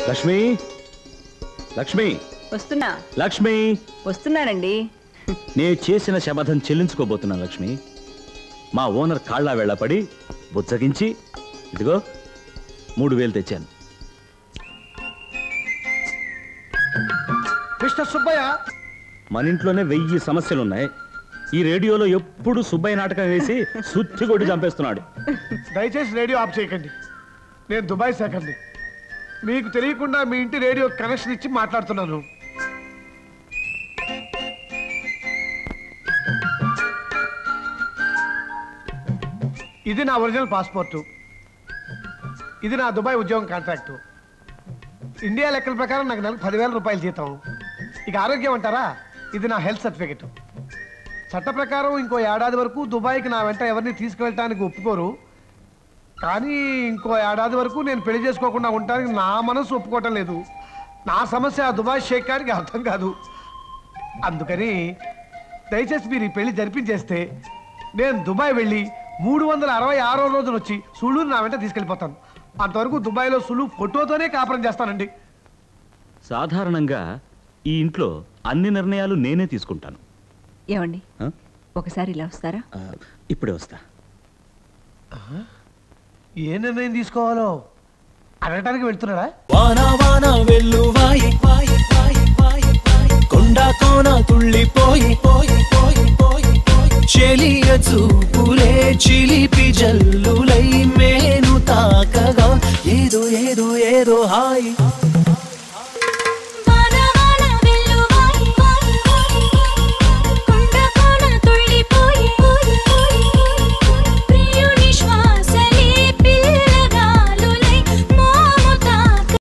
లక్ష్మి లక్ష్మి వస్తున్నా లక్ష్మి వస్తున్నానండి నేను చేసిన శపథం చెల్లించుకోబోతున్నాను లక్ష్మి మా ఓనర్ కాళ్ళ వెళ్ళపడి బుచ్చగించి ఇదిగో మూడు వేలు తెచ్చాను మిస్టర్ సుబ్బయ్య మన ఇంట్లోనే వెయ్యి సమస్యలున్నాయి ఈ రేడియోలో ఎప్పుడు సుబ్బయ్య నాటకం వేసి సుత్తి కొట్టి చంపేస్తున్నాడు దయచేసి రేడియో ఆఫ్ చేయకండి నేను దుబాయ్ శాఖని మీకు తెలియకుండా మీ ఇంటి రేడియో కనెక్షన్ ఇచ్చి మాట్లాడుతున్నాను ఇది నా ఒరిజినల్ పాస్పోర్టు ఇది నా దుబాయ్ ఉద్యోగం కాంట్రాక్టు ఇండియా లెక్కల ప్రకారం నాకు నెలకు పదివేల రూపాయలు జీతం ఇక ఆరోగ్యం అంటారా ఇది నా హెల్త్ సర్టిఫికెట్ చట్ట ప్రకారం ఇంకో ఏడాది వరకు దుబాయ్కి నా వెంట ఎవరిని తీసుకువెళ్ళటానికి ఒప్పుకోరు కానీ ఇంకో ఏడాది వరకు నేను పెళ్లి చేసుకోకుండా ఉండటానికి నా మనసు ఒప్పుకోవటం లేదు నా సమస్య ఆ దుబాయ్ షేక్ గారికి అర్థం కాదు అందుకని దయచేసి మీరు ఈ పెళ్లి జరిపించేస్తే నేను దుబాయ్ వెళ్ళి మూడు వందల అరవై ఆరో రోజున వచ్చి సులువుని నా వెంట తీసుకెళ్ళిపోతాను అంతవరకు దుబాయ్లో సులువు ఫోటోతోనే కాపురం చేస్తానండి సాధారణంగా ఈ ఇంట్లో అన్ని నిర్ణయాలు నేనే తీసుకుంటాను ఏమండి ఆ? ఒకసారి ఇలా వస్తారా ఆ, ఇప్పుడే వస్తా ఏ నిర్ణయం తీసుకోవాలో అడగటానికి వెళ్తున్నాడా వాన వాన వెల్లువాయి వాయి, వాయి, వాయి, వాయి. కొండ కోన తుళ్ళిపోయి పోయి పోయి పోయి పోయి. చెలియ చూపులే చిలిపి జల్లులై మేను తాకగా ఏదో ఏదో ఏదో హాయి